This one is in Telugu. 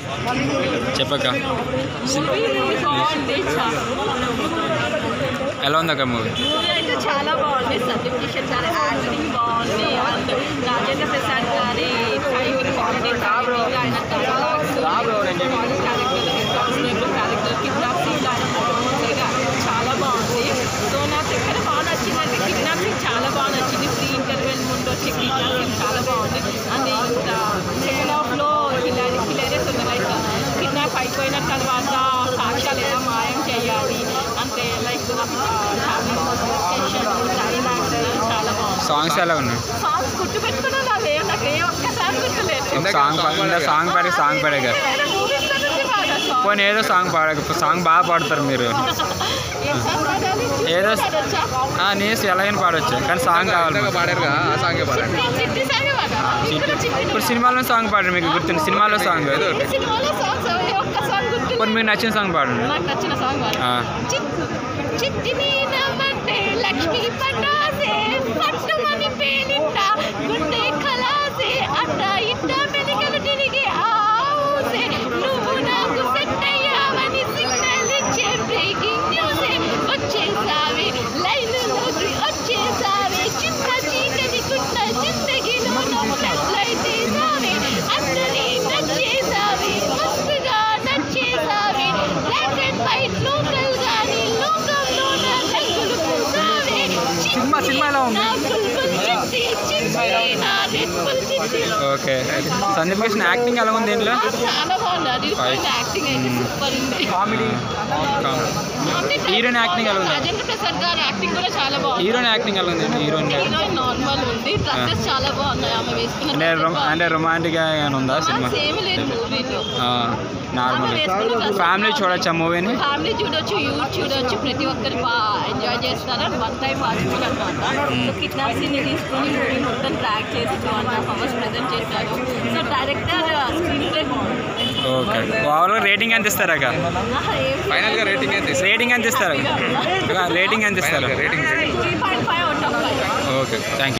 చెప్పక్క మూవీ బాగుంది చాలా ఎలా ఉందక్క మూవీ మూవీ అయితే చాలా బాగుంది సందీప్ కిషన్ గారి యాక్టింగ్ బాగుంది అండ్ రాజేంద్ర ప్రసాద్ గారి టైమింగ్ బాగుంది టైమింగ్ ఆయన dialogues character character kidnap scene ఆయన బాగుంది చాలా బాగుంది సో నాకు ఎక్కడ బాగా నచ్చిందంటే కిడ్నాప్ సీన్ చాలా బాగా నచ్చింది ఫ్రీ ఇంటర్వెల్ ముందు వచ్చే కిడ్నాప్ సీన్ చాలా బాగుంది అండ్ ఇంకా సెకండ్ హాఫ్లో హిలారీ హిలారియస్ ఉంది లైక్ కిడ్నాప్ అయిపోయిన తర్వాత సాక్ష్యాలు ఎలా మాయం చేయాలి అంటే లైక్ డైలాగ్స్ చాలా బాగుంది సాంగ్స్ ఎలా ఉన్నాయి సాంగ్స్ గుర్తు పెట్టుకున్నా నాకు ఏ నాకు ఏ ఒక్కసారి గుర్తులేదు ఒక సాంగ్ పా- ఇందా సాంగ్ పాడి సాంగ్ పాడే కదా వేరే movies లో నుంచి పాడా song. పోనీ ఏదో సాంగ్ పాడ సాంగ్ బాగా పాడతారు మీరు ఏ song పాడాలి? ఏదో పాడొచ్చా? ఆ, నీస్ ఎలాగైనా పాడొచ్చు కానీ సాంగ్ కావాలి మాకు. పాడారుగా ఆ సాంగే పాడండి చిట్టి చిట్టి సాంగ్ పాడాలా? ఇక్కడ చిట్టి ఇప్పుడు సినిమాలో సాంగ్ పాడండి మీకు గుర్తుంది సినిమాలో సాంగ్ ఈ సినిమాలో సాంగ్స్ ఏ ఒక్క సాంగ్ గుర్తు కొన్ని మీకు నచ్చిన సాంగ్ పాడండి నాకు నచ్చిన సాంగ్ పాడు. ఆ. చిట్- చిట్టి నీనమంటే లక్ష్మీ పటాసే పట్టుమని పేలింట గుండె కలాసే అట్ట ఇట్ట మెలికలు తిరిగి ఆవుసే నువ్వు నాకు సెట్ అయ్యావని సిగ్నల్ ఇచ్చే బ్రేకింగ్ న్యూసే వచ్చేసావే లైన్లోకి వచ్చేసావే చిన్న చీకటి గుంట జిందగీలో నవ్వులైతే సావే అందరి నచ్చేసావే మస్తుగా నచ్చేసావే బ్లాక్ అండ్ వైట్ లోకల్ గాని లోకంలో నా రంగులు పూసావే సినిమా- సినిమా ఎలా ఉంది? నా బుల్బుల్ చిట్టి చిట్టి నా రెడ్ బుల్ చిట్టి ఓకే సందీప్ కృష్ణ యాక్టింగ్ ఎలా ఉంది దీంట్లో చాలా బాగుంది అది Right. యాక్టింగ్ అయితే సూపర్ ఉంది కామెడీ హీరోయిన్ యాక్టింగ్ ఎలా ఉంది రాజేంద్ర ప్రసాద్ గారి యాక్టింగ్ కూడా చాలా బాగుంది హీరోయిన్ యాక్టింగ్ ఎలా ఉంది హీరోయిన్ హీరోయిన్ నార్మల్ ఉంది డ్రెస్సెస్ చాలా బాగున్నాయి ఆమె వేసుకున్న అంటే రొమ- అంటే రొమాంటిక్ ఏమైనా ఉందా సినిమా సేమ్ లేదు మూవీలో నార్మల్ ఫ్యామిలీ చూడొచ్చా మూవీని ఫ్యామిలీ చూడొచ్చు యూత్ చూడొచ్చు ప్రతి ఒక్కరు బాగా ఎంజాయ్ చేస్తారు వన్ టైం వాచ్ఫుల్ అనమాట సో కిడ్నాప్ సీన్ తీసుకొని మూవీ మొత్తం ట్రాక్ చేసి two and half hours present చేశారు సో డైరెక్టర్ స్క్రీన్ ప్లే బాగుంది ఓకే ఓవరాల్ రేటింగ్ ఎంత ఇస్తారు అక్క ఆహా, ఏం ఫైనల్ గా రేటింగ్ అయితే రేటింగ్ ఎంత ఇస్తారు రేటింగ్ ఎంత ఇస్తారు rating three point five out of five okay thank you